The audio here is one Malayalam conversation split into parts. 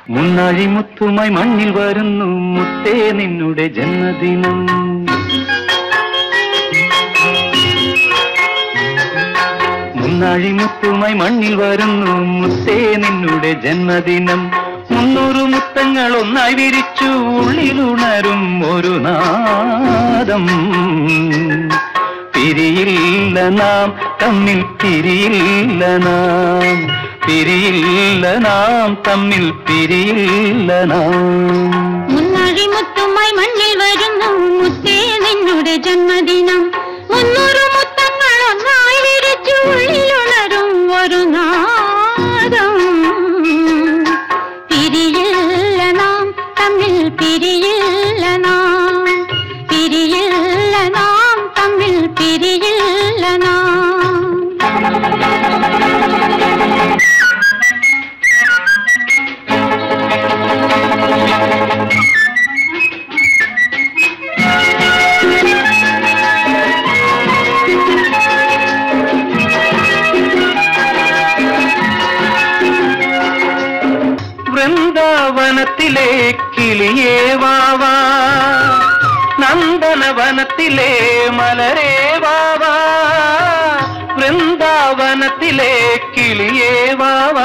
മുന്നാഴി മുത്തുമായി മണ്ണിൽ വരുന്നു മുത്തേ നിന്നുടെ ജന്മദിനം മുന്നാഴി മുത്തുമായി മണ്ണിൽ വരുന്നു മുത്തേ നിന്നുടെ ജന്മദിനം മുന്നൂറ് മുത്തങ്ങൾ ഒന്നായി വിരിച്ചു ഉള്ളിലുണരും ഒരു നാദം പിരിയില്ല നാം തമ്മിൽ പിരിയില്ല നാം പിരിയില്ല നാം തമ്മിൽ പിരിയില്ല നാം മുന്നാഴി മുത്തുമായി മണ്ണിൽ വരുന്നു മുത്തേ നിന്നുടെ ജന്മദിനം മുന്നൂറ് മുത്തങ്ങൾ ഒന്നായി വിരിച്ചു ഉള്ളിലുണരും ഒരു നാദം പിരിയില്ല നാം തമ്മിൽ പിരിയില്ല നാം പിരിയില്ല നാം തമ്മിൽ പിരിയില്ല നാം വൃന്ദാവനത്തിലെ കിളിയേ വാവാ നന്ദനവനത്തിലെ മലരേ വാവാ വൃന്ദാവനത്തിലെ കിളിയേ വാവാ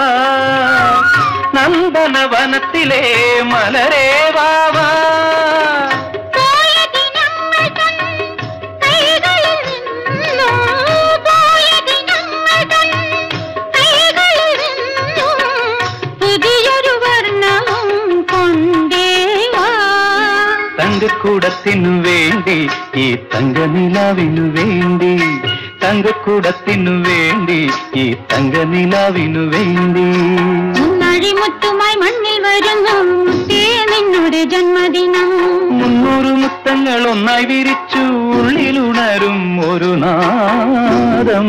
നന്ദനവനത്തിലെ മലരേ വാവാ പോയ ദിനങ്ങൾ തൻ കൈകളിൽ നിന്നും പോയ ദിനങ്ങൾ തൻ കൈകളിൽ നിന്നും പുതിയൊരു വർണ്ണവും കൊണ്ടേ വാ തങ്കക്കൂടത്തിനു വേണ്ടി ഈ തങ്കനിലാവിനു വേണ്ടി തങ്കക്കൂടത്തിനു വേണ്ടി ഈ തങ്കനിലാവിനു വേണ്ടി മുന്നാഴി മുത്തുമായി മണ്ണിൽ വരുന്നു മുത്തേ നിന്നുടെ ജന്മദിനം മുന്നൂറ് മുത്തങ്ങൾ ഒന്നായി വിരിച്ചു ഉള്ളിലുണരും ഒരു നാദം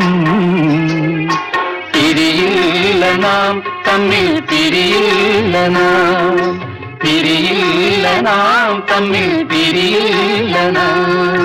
പിരിയില്ല നാം തമ്മിൽ പിരിയില്ല നാം പിരിയില്ല നാം തമ്മിൽ പിരിയില്ല നാം